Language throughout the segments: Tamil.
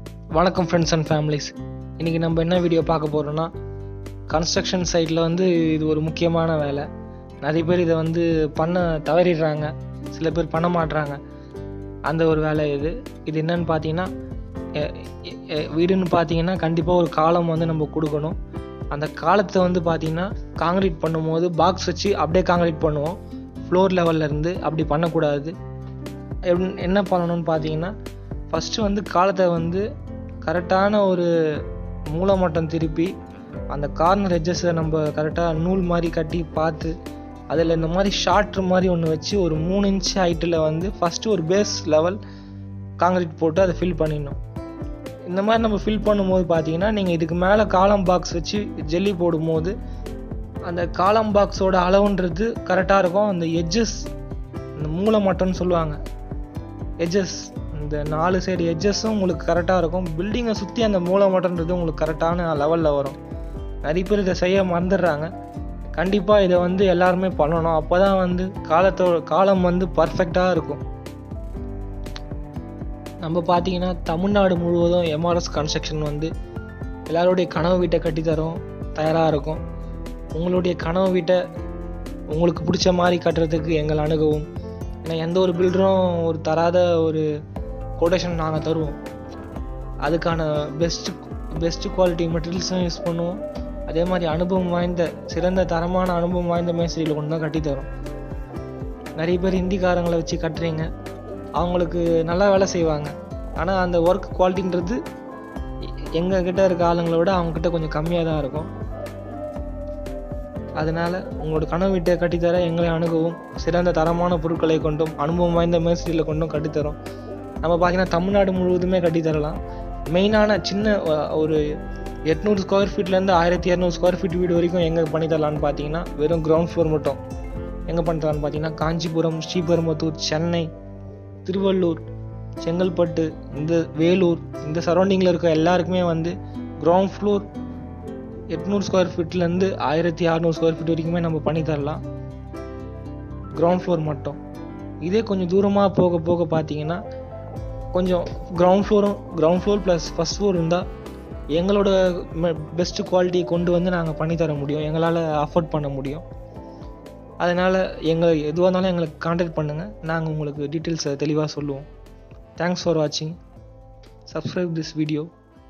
வணக்கம் ஃப்ரெண்ட்ஸ் அண்ட் ஃபேமிலிஸ் இன்றைக்கி நம்ம என்ன வீடியோ பார்க்க போகிறோன்னா கன்ஸ்ட்ரக்ஷன் சைட்டில் வந்து இது ஒரு முக்கியமான வேலை நிறைய பேர் இதை வந்து பண்ண தவறிடுறாங்க சில பேர் பண்ண மாட்றாங்க அந்த ஒரு வேலை இது இது என்னன்னு பார்த்தீங்கன்னா எ- எ- எ- வீடுன்னு பார்த்தீங்கன்னா கண்டிப்பாக ஒரு காலம் வந்து நம்ம கொடுக்கணும் அந்த காலத்தை வந்து பார்த்தீங்கன்னா காங்கிரீட் பண்ணும்போது பாக்ஸ் வச்சு அப்படியே காங்கிரீட் பண்ணுவோம் ஃப்ளோர் லெவல்ல இருந்து அப்படி பண்ணக்கூடாது எப்படி- என்ன பண்ணணும்னு பார்த்தீங்கன்னா ஃபஸ்ட்டு வந்து காலத்தை வந்து கரெக்டான ஒரு மூலமட்டம் திருப்பி அந்த கார்னர் எட்ஜஸை நம்ம கரெக்டாக நூல் மாதிரி கட்டி பார்த்து அதில் இந்த மாதிரி ஷார்ட்ரு மாதிரி ஒன்று வச்சு ஒரு மூணு இன்ச் ஹைட்டில் வந்து ஃபஸ்ட்டு ஒரு பேஸ் லெவல் காங்கிரீட் போட்டு அதை ஃபில் பண்ணிடணும் இந்த மாதிரி நம்ம ஃபில் பண்ணும்போது பார்த்தீங்கன்னா நீங்கள் இதுக்கு மேலே காலம் பாக்ஸ் வச்சு ஜெல்லி போடும்போது அந்த காலம் பாக்ஸோட அளவுன்றது கரெக்டாக இருக்கும் அந்த எட்ஜஸ் இந்த மூலமட்டம்னு சொல்லுவாங்க எட்ஜஸ் இந்த நாலு சைடு எட்ஜஸும் உங்களுக்கு கரெக்டாக இருக்கும் பில்டிங்கை சுற்றி அந்த மூலமட்டன்றது உங்களுக்கு கரெக்டான லெவலில் வரும் நிறைய பேர் இதை செய்ய மறந்துடுறாங்க கண்டிப்பாக இதை வந்து எல்லாருமே பண்ணணும் அப்போ தான் வந்து காலத்தோட காலம் வந்து பர்ஃபெக்டாக இருக்கும் நம்ம பார்த்தீங்கன்னா தமிழ்நாடு முழுவதும் எம்ஆர்எஸ் கன்ஸ்ட்ரக்ஷன் வந்து எல்லாருடைய கனவு வீட்டை கட்டித்தரோம் தயாராக இருக்கும் உங்களுடைய கனவு வீட்டை உங்களுக்கு பிடிச்ச மாதிரி கட்டுறதுக்கு எங்களை அணுகவும் ஏன்னா எந்த ஒரு பில்டரும் ஒரு தராத ஒரு கொட்டேஷன் நாங்கள் தருவோம் அதுக்கான பெஸ்ட் பெஸ்ட் குவாலிட்டி மெட்டீரியல்ஸும் யூஸ் பண்ணுவோம் அதே மாதிரி அனுபவம் வாய்ந்த சிறந்த தரமான அனுபவம் வாய்ந்த மேஸ்திரியில் கொண்டு தான் கட்டித்தரோம் நிறைய பேர் ஹிந்திக்காரங்களை வச்சு கட்டுறீங்க அவங்களுக்கு நல்லா வேலை செய்வாங்க ஆனால் அந்த ஒர்க் குவாலிட்டின்றது எங்கள் கிட்ட இருக்க ஆளுங்களை விட அவங்கக்கிட்ட கொஞ்சம் கம்மியாக தான் இருக்கும் அதனால் உங்களோட கனவு வீட்டை கட்டித்தர எங்களை அணுகவும் சிறந்த தரமான பொருட்களை கொண்டும் அனுபவம் வாய்ந்த மேஸ்திரியில் கொண்டும் கட்டித்தரோம் நம்ம பார்த்தீங்கன்னா தமிழ்நாடு முழுவதுமே கட்டித்தரலாம் மெயினான சின்ன அஹ், ஒரு எட்நூறு ஸ்கொயர் ஃபீட்லேருந்து ஆயிரத்தி இரநூறு ஸ்கொயர் ஃபீட் வீடு வரைக்கும் எங்கே பண்ணித்தரலான்னு பார்த்தீங்கன்னா வெறும் கிரவுண்ட் ஃப்ளோர் மட்டும் எங்கே பண்ணித்தரலான்னு பார்த்தீங்கன்னா காஞ்சிபுரம் ஸ்ரீபெரும்புத்தூர் சென்னை திருவள்ளூர் செங்கல்பட்டு இந்த வேலூர் இந்த சரௌண்டிங்கில் இருக்க எல்லாருக்குமே வந்து கிரவுண்ட் ஃப்ளோர் எட்நூறு ஸ்கொயர் ஃபீட்லேருந்து ஆயிரத்தி அறநூறு ஸ்கொயர் ஃபீட் வரைக்குமே நம்ம பண்ணி தரலாம் கிரவுண்ட் ஃப்ளோர் மட்டும் இதே கொஞ்சம் தூரமாக போக போக பார்த்தீங்கன்னா கொஞ்சம் கிரவுண்ட் ஃப்ளோரும் ground floor plus first floor இருந்தால் எங்களோட பெஸ்ட் குவாலிட்டியை கொண்டு வந்து நாங்கள் பண்ணி தர முடியும் எங்களால் அஃபோர்ட் பண்ண முடியும் அதனால் எங்களை எதுவாக இருந்தாலும் எங்களுக்கு காண்டாக்ட் பண்ணுங்கள் நாங்கள் உங்களுக்கு டீட்டெயில்ஸை தெளிவாக சொல்லுவோம் தேங்க்ஸ் ஃபார் வாட்சிங் சப்ஸ்கிரைப் திஸ் வீடியோ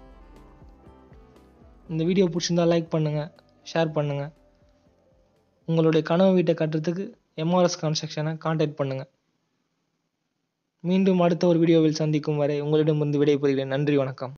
இந்த வீடியோ பிடிச்சிருந்தா லைக் பண்ணுங்கள் ஷேர் பண்ணுங்கள் உங்களுடைய கனவு வீட்டை கட்டுறதுக்கு எம்ஆர்எஸ் கன்ஸ்ட்ரக்ஷனை காண்டாக்ட் பண்ணுங்கள் மீண்டும் அடுத்த ஒரு வீடியோவில் சந்திக்கும் வரை உங்களிடமிருந்து விடைபெறுகிறேன் நன்றி வணக்கம்